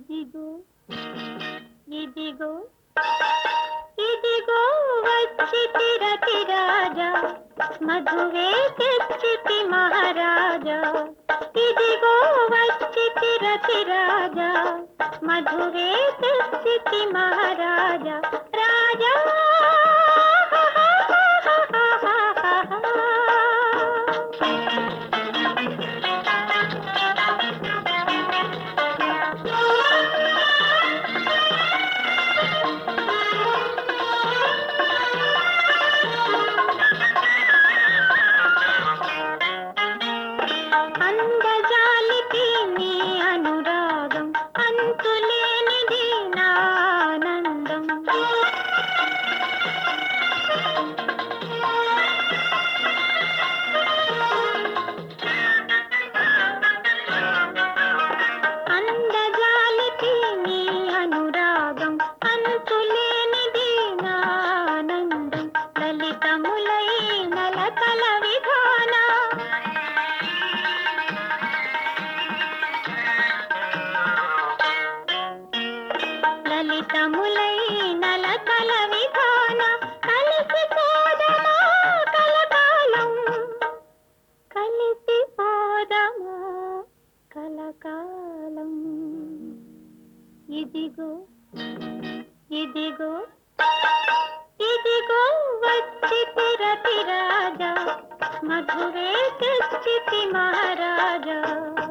ఇదిగో ఇదిగో ఇదిగో వచ్చి తిరతి రాజా మధువే తెచ్చితి మహారాజా ఇదిగో వచ్చి తిరతి రాజా మధువే తెచ్చితి మహారాజా రాజా అందజాలికి నీ అనురాగం అంతులేనిది నా ఆనందం అందజాలికి నీ అనురాగం అంతులేనిది నా ఆనందం లలితములై నలకల విధాన లలితములై నలకల విధాన కలిసి పోదమా కలకాలం కలిసి పోదమా కలకాలం ఇదిగో ఇదిగో ఇదిగో వచ్చి తిరతి రాజా మధురే తెచ్చితి మహారాజా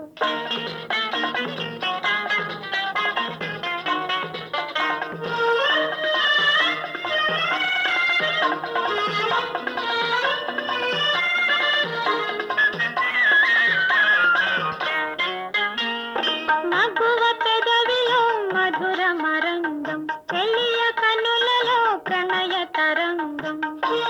మగువ పెదవిలో మధుర మరంగం తెలియ కనులలో ప్రణయ తరంగం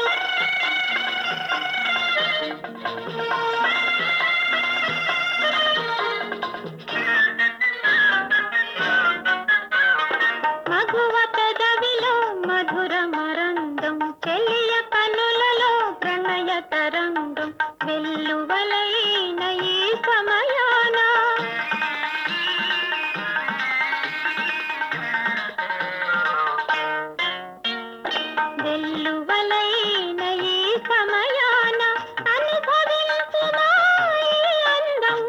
మగువ పెదవిలో మధుర మరంగం తెలియ కనులలో ప్రణయ తరంగం వెల్లువలైన ఈ సమయాన వెల్లువలైన ఈ సమయాన అనుభవించుమా ఈ అందం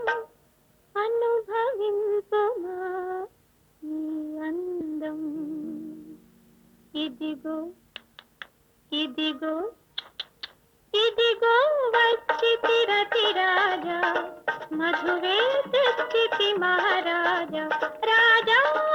అనుభవించుమా ఈ అందం ఇదిగో ఇదిగో ఇదిగో వచ్చి తిరతి రాజా మధువే తెచ్చితి మహారాజా రాజా